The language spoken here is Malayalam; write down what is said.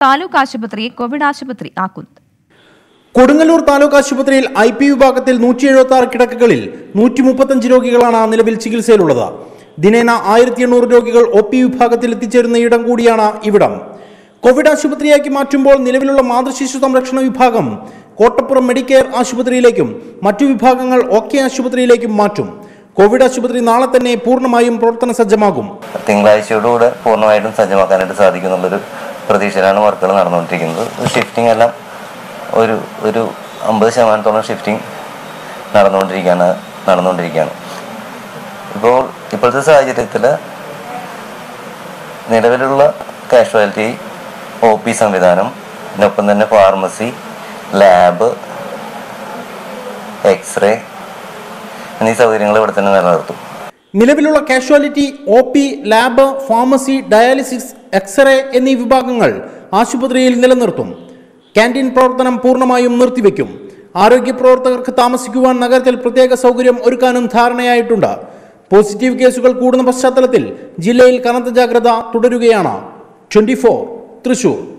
താലൂക്ക് ആശുപത്രിയെ കോവിഡ് ആശുപത്രി ആക്കുന്നത് കൊടുങ്ങല്ലൂർ താലൂക്ക് ആശുപത്രിയിൽ ഐ പി വിഭാഗത്തിൽ നൂറ്റി എഴുപത്തി ആറ് കിടക്കകളിൽ നൂറ്റി മുപ്പത്തഞ്ച് രോഗികളാണ് നിലവിൽ ചികിത്സയിലുള്ളത് ദിനേന ആയിരത്തി എണ്ണൂറ് രോഗികൾ ഒ പി വിഭാഗത്തിൽ എത്തിച്ചേരുന്ന ഇടം കൂടിയാണ് ഇവിടം കോവിഡ് ആശുപത്രിയാക്കി മാറ്റുമ്പോൾ നിലവിലുള്ള മാതൃശിശു സംരക്ഷണ വിഭാഗം കോട്ടപ്പുറം മെഡിക്കെയർ ആശുപത്രിയിലേക്കും മറ്റു വിഭാഗങ്ങൾ ഒ ആശുപത്രിയിലേക്കും മാറ്റും കോവിഡ് ആശുപത്രി നാളെ തന്നെ പൂർണ്ണമായും പ്രവർത്തന സജ്ജമാകും തിങ്കളാഴ്ചയോടുകൂടെ പൂർണ്ണമായിട്ടും സജ്ജമാക്കാനായിട്ട് സാധിക്കും എന്നുള്ളൊരു പ്രതീക്ഷയിലാണ് വർക്കുകൾ നടന്നുകൊണ്ടിരിക്കുന്നത് ഷിഫ്റ്റിംഗ് എല്ലാം ഒരു ഒരു അമ്പത് ശതമാനത്തോളം ഷിഫ്റ്റിംഗ് നടന്നുകൊണ്ടിരിക്കുകയാണ് നടന്നുകൊണ്ടിരിക്കുകയാണ് ഇപ്പോൾ ഇപ്പോഴത്തെ സാഹചര്യത്തിൽ നിലവിലുള്ള കാഷ്വാലിറ്റി ഒ പി സംവിധാനം ഇതിനൊപ്പം തന്നെ ഫാർമസി ലാബ് എക്സ്റേ എന്നീ സൗകര്യങ്ങൾ ഇവിടെ തന്നെ നിലനിർത്തും നിലവിലുള്ള casualty O P lab pharmacy dialysis X ray എന്നീ വിഭാഗങ്ങൾ ആശുപത്രിയിൽ നിലനിർത്തും ക്യാൻറ്റീൻ പ്രവർത്തനം പൂർണ്ണമായും നിർത്തിവെക്കും ആരോഗ്യ പ്രവർത്തകർക്ക് താമസിക്കുവാൻ നഗരത്തിൽ പ്രത്യേക സൗകര്യം ഒരുക്കാനും ധാരണയായിട്ടുണ്ട് പോസിറ്റീവ് കേസുകൾ കൂടുന്ന പശ്ചാത്തലത്തിൽ ജില്ലയിൽ കനത്ത ജാഗ്രത തുടരുകയാണ് ട്വന്റി തൃശൂർ